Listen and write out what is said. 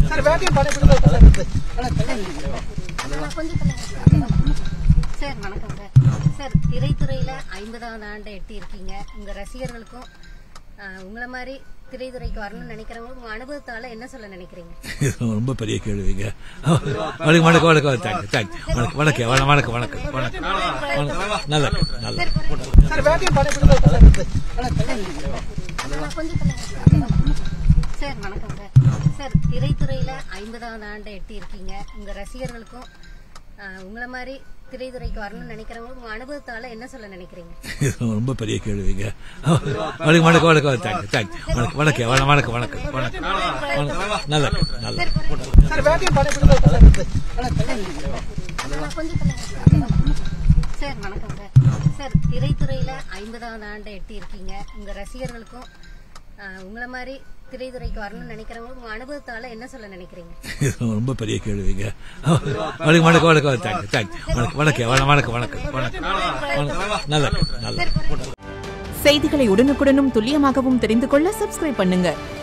Sir வேட்டையை படைப்பிடிக்க sir கொஞ்சம் தள்ளுங்க. சார் வணக்கம் சார் சார் திரைத்துறையில ஐம்பதாவது ஆண்டு எட்டி இருக்கீங்க உங்க ரசிகர்களுக்கும் ஆஹ், உங்களை மாதிரி திரைத்துறைக்கு வரணும்னு நினைக்கிறவங்க உங்க அனுபவத்தால என்ன சொல்ல நினைக்கிறீங்க இது ரொம்ப பெரிய கேள்விங்க வணக்கம் வணக்கம் வணக்கம் தேங்க்யூ தேங்க்யூ வணக்கம் வணக்கம் வணக்கம் வணக்கம் வணக்கம் வணக்கம் நல்ல நல்ல சார் வேட்டையை படைப்பிடிக்க சார் கொஞ்சம் தள்ளுங்க. சார் வணக்கம் சார் சார் திரைத்துறையில ஐம்பதாவது ஆண்டு எட்டி இருக்கீங்க உங்க ரசிகர்களுக்கும் ஆஹ், உங்களை மாதிரி திரைத்துறைக்கு வரணும்னு நினைக்கிறவங்க உங்க அனுபவத்தால என்ன சொல்ல நினைக்கிறீங்க இது ரொம்ப பெரிய கேள்விங்க வணக்கம் வணக்கம் வணக்கம் தேங்க்யூ தேங்க்யூ வணக்கம் வணக்கம் வணக்கம் வணக்கம் வணக்கம் வணக்கம் நல்ல நல்ல சார் வேட்டையை படைப்பிடிக்க சார் கொஞ்சம் தள்ளுங்க. சார் வணக்கம் சார் சார் திரைத்துறையில ஐம்பதாவது ஆண்டு எட்டி இருக்கீங்க உங்க ரசிகர்களுக்கும் ஆஹ், உங்களை மாதிரி திரைத்துறைக்கு வரணும்னு நினைக்கிறவங்க உங்க அனுபவத்தால என்ன சொல்ல நினைக்கிறீங்க இது ரொம்ப பெரிய கேள்விங்க வணக்கம் வணக்கம் வணக்கம் தேங்க்யூ தேங்க்யூ வணக்கம் வணக்கம் வணக்கம் வணக்கம் வணக்கம் வணக்கம் நல்ல நல்ல செய்திகளை உடனுக்குடனும் துல்லியமாகவும் தெரிந்து கொள்ள சப்ஸ்கிரைப் பண்ணுங்க